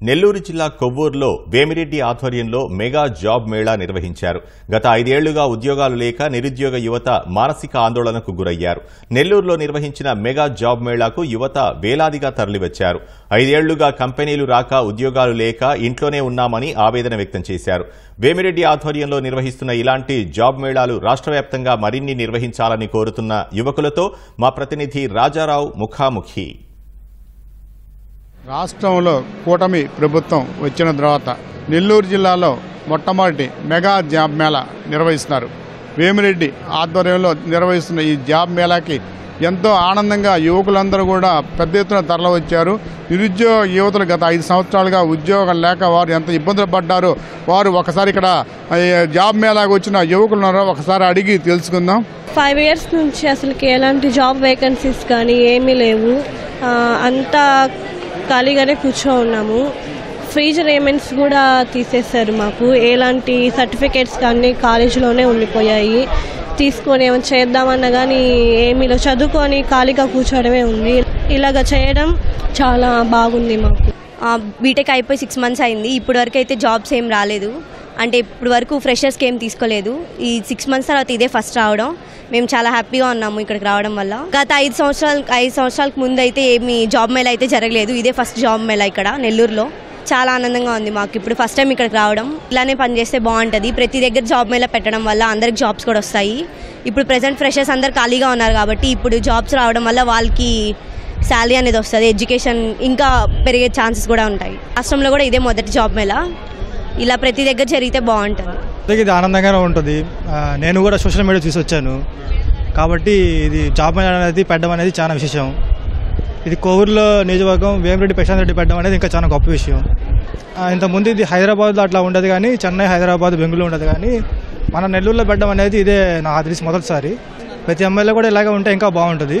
నెల్లూరు జిల్లా కొవ్వూరులో వేమిరెడ్డి ఆధ్వర్యంలో mega job Mela నిర్వహించారు గత ఐదేళ్లుగా ఉద్యోగాలు లేక నిరుద్యోగ యువత మానసిక ఆందోళనకు గురయ్యారు నెల్లూరులో నిర్వహించిన మెగా జాబ్ మేళాకు యువత వేలాదిగా తరలివచ్చారు ఐదేళ్లుగా కంపెనీలు రాక ఉద్యోగాలు లేక ఇంట్లోనే ఉన్నామని ఆవేదన వ్యక్తం చేశారు వేమిరెడ్డి ఆధ్వర్యంలో నిర్వహిస్తున్న ఇలాంటి జాబ్ మేళాలు రాష్ట్ర వ్యాప్తంగా మరిన్ని నిర్వహించాలని కోరుతున్న యువకులతో మా ప్రతినిధి రాజారావు ముఖాముఖి రాష్ట్రంలో కూటమి ప్రభుత్వం వచ్చిన తర్వాత నెల్లూరు జిల్లాలో మొట్టమొదటి మెగా జాబ్ మేళా నిర్వహిస్తున్నారు వేమిరెడ్డి ఆధ్వర్యంలో నిర్వహిస్తున్న ఈ జాబ్ మేళాకి ఎంతో ఆనందంగా యువకులందరూ కూడా పెద్ద ఎత్తున తరలివచ్చారు నిరుద్యోగ యువతలు గత ఐదు సంవత్సరాలుగా ఉద్యోగం లేక వారు ఎంత ఇబ్బందులు పడ్డారో వారు ఒకసారి ఇక్కడ ఈ జాబ్ మేళాకు వచ్చిన యువకులు ఉన్నారో ఒకసారి అడిగి తెలుసుకుందాం ఫైవ్ ఇయర్స్ నుంచి అసలుకి ఎలాంటి జాబ్ వేకెన్సీస్ కానీ ఏమీ లేవు ఆ, అంతా ఖాళీగానే కూర్చో ఉన్నాము ఫీజు రేమెంట్స్ కూడా తీసేశారు మాకు ఎలాంటి సర్టిఫికేట్స్ కానీ కాలేజీలోనే ఉండిపోయాయి తీసుకొని ఏమైనా చేద్దామన్నా కానీ ఏమీ లేవు చదువుకొని ఖాళీగా కూర్చోవడమే ఉంది ఇలాగ చేయడం చాలా బాగుంది మాకు బీటెక్ అయిపోయి సిక్స్ మంత్స్ అయింది ఇప్పటి వరకు అయితే జాబ్స్ ఏం రాలేదు అంటే ఇప్పటి వరకు ఫ్రెషర్స్కి ఏం తీసుకోలేదు ఈ సిక్స్ మంత్స్ తర్వాత ఇదే ఫస్ట్ రావడం మేము చాలా హ్యాపీగా ఉన్నాము ఇక్కడికి రావడం వల్ల గత ఐదు సంవత్సరాల ఐదు సంవత్సరాలకు ముందు అయితే ఏమి జాబ్ మేళ అయితే జరగలేదు ఇదే ఫస్ట్ జాబ్ మేళ ఇక్కడ నెల్లూరులో చాలా ఆనందంగా ఉంది మాకు ఇప్పుడు ఫస్ట్ టైం ఇక్కడికి రావడం ఇలానే పనిచేస్తే బాగుంటుంది ప్రతి దగ్గర జాబ్ మేళ పెట్టడం వల్ల అందరికి జాబ్స్ కూడా వస్తాయి ఇప్పుడు ప్రజెంట్ ఫ్రెషర్స్ అందరు ఖాళీగా ఉన్నారు కాబట్టి ఇప్పుడు జాబ్స్ రావడం వల్ల వాళ్ళకి శాలరీ అనేది వస్తుంది ఎడ్యుకేషన్ ఇంకా పెరిగే ఛాన్సెస్ కూడా ఉంటాయి రాష్ట్రంలో కూడా ఇదే మొదటి జాబ్ మేళ ఇలా ప్రతి దగ్గర జరిగితే బాగుంటుంది అందరికీ ఇది ఆనందంగానే ఉంటుంది ఆ, నేను కూడా సోషల్ మీడియా చూసి వచ్చాను కాబట్టి ఇది జాబ్ మేళా అనేది పెట్టడం అనేది చాలా విశేషం ఇది కోవూరులో నియోజకవర్గం వేమిరెడ్డి ప్రశాంత్ రెడ్డి పెట్టడం అనేది ఇంకా చాలా గొప్ప విషయం ఆ, ఇంతకుముందు ఇది హైదరాబాద్లో అట్లా ఉండదు కానీ చెన్నై హైదరాబాద్ బెంగళూరు ఉండదు కానీ మన నెల్లూరులో పెట్టడం అనేది ఇదే నా తెలిసి మొదటిసారి ప్రతి ఎమ్మెల్యే కూడా ఇలాగే ఉంటే ఇంకా బాగుంటుంది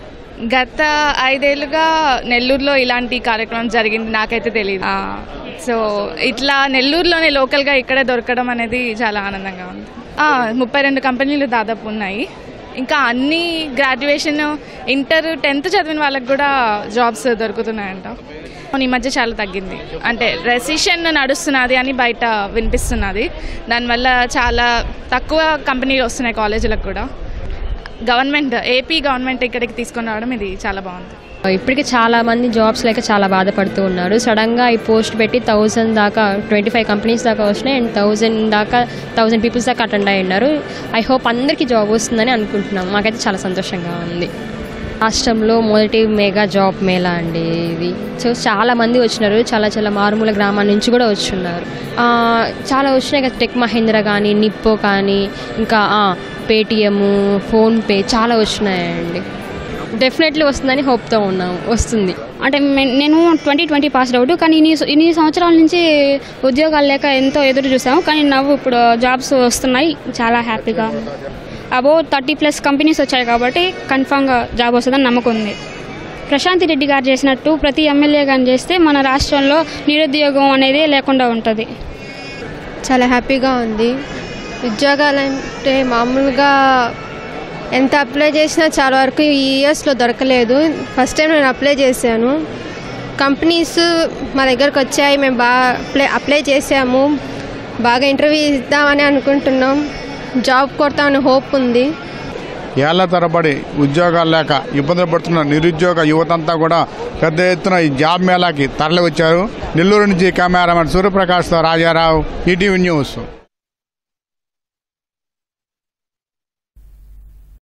గత ఐదేళ్లుగా నెల్లూరులో ఇలాంటి కార్యక్రమం జరిగింది నాకైతే తెలియదు ఆ, సో ఇట్లా నెల్లూరులోనే లోకల్గా ఇక్కడే దొరకడం అనేది చాలా ఆనందంగా ఉంది ఆ, ముప్పై రెండు కంపెనీలు దాదాపు ఉన్నాయి ఇంకా అన్ని గ్రాడ్యుయేషన్ ఇంటర్ టెన్త్ చదివిన వాళ్ళకి కూడా జాబ్స్ దొరుకుతున్నాయంట ఈ మధ్య చాలా తగ్గింది అంటే రెసిషన్ నడుస్తున్నది అని బయట వినిపిస్తున్నది దానివల్ల చాలా తక్కువ కంపెనీలు వస్తున్నాయి కాలేజీలకు కూడా గవర్నమెంట్ ఏపీ గవర్నమెంట్ ఇక్కడికి తీసుకొని రావడం ఇది చాలా బాగుంది ఇప్పటికి చాలా మంది జాబ్స్ లేక చాలా బాధపడుతూ ఉన్నారు సడన్గా ఈ పోస్ట్ పెట్టి థౌజండ్ దాకా ట్వంటీ ఫైవ్ కంపెనీస్ దాకా వచ్చినాయి అండ్ థౌజండ్ దాకా థౌజండ్ పీపుల్స్ దాకా అటెండ్ అయి ఉన్నారు ఐ హోప్ అందరికీ జాబ్ వస్తుందని అనుకుంటున్నాం మాకైతే చాలా సంతోషంగా ఉంది రాష్ట్రంలో మొదటి మెగా జాబ్ మేళా అండి ఇది సో చాలా మంది వచ్చినారు చాలా చాలా మారుమూల గ్రామాల నుంచి కూడా వచ్చున్నారు ఆ, చాలా వచ్చినాయి కదా టెక్ మహేంద్ర కానీ నిప్పో కానీ ఇంకా పేటిఎం ఫోన్పే చాలా వచ్చినాయండి డెఫినెట్లీ వస్తుందని హోప్తో ఉన్నాం వస్తుంది అంటే మే- నేను ట్వంటీ ట్వంటీ పాస్డ్ అవుట్ కానీ ఇన్ని ఇన్ని సంవత్సరాల నుంచి ఉద్యోగాలు లేక ఎంతో ఎదురు చూసాము కానీ నవ్వు ఇప్పుడు జాబ్స్ వస్తున్నాయి చాలా హ్యాపీగా అబో థర్టీ ప్లస్ కంపెనీస్ వచ్చాయి కాబట్టి కన్ఫామ్గా జాబ్ వస్తుందని నమ్మకం ఉంది ప్రశాంతి రెడ్డి గారు చేసినట్టు ప్రతి ఎమ్మెల్యే కానీ చేస్తే మన రాష్ట్రంలో నిరుద్యోగం అనేది లేకుండా ఉంటుంది చాలా హ్యాపీగా ఉంది ఉద్యోగాలంటే మామూలుగా ఎంత అప్లై చేసినా చాలా వరకు ఈ ఇయర్స్లో దొరకలేదు ఫస్ట్ టైం నేను అప్లై చేశాను కంపెనీస్ మా దగ్గరకు వచ్చాయి మేము బాగా అప్లై అప్లై చేసాము బాగా ఇంటర్వ్యూ ఇద్దామని అనుకుంటున్నాం జాబ్ కొడతామని హోప్ ఉంది ఏళ్ల తరబడి ఉద్యోగాలు లేక ఇబ్బందులు పడుతున్న నిరుద్యోగ యువతంతా కూడా పెద్ద ఎత్తున ఈ జాబ్ మేళాకి తరలి వచ్చారు నెల్లూరు నుంచి కెమెరామెన్ సూర్యప్రకాష్తో రాజారావు ఈటీవీ న్యూస్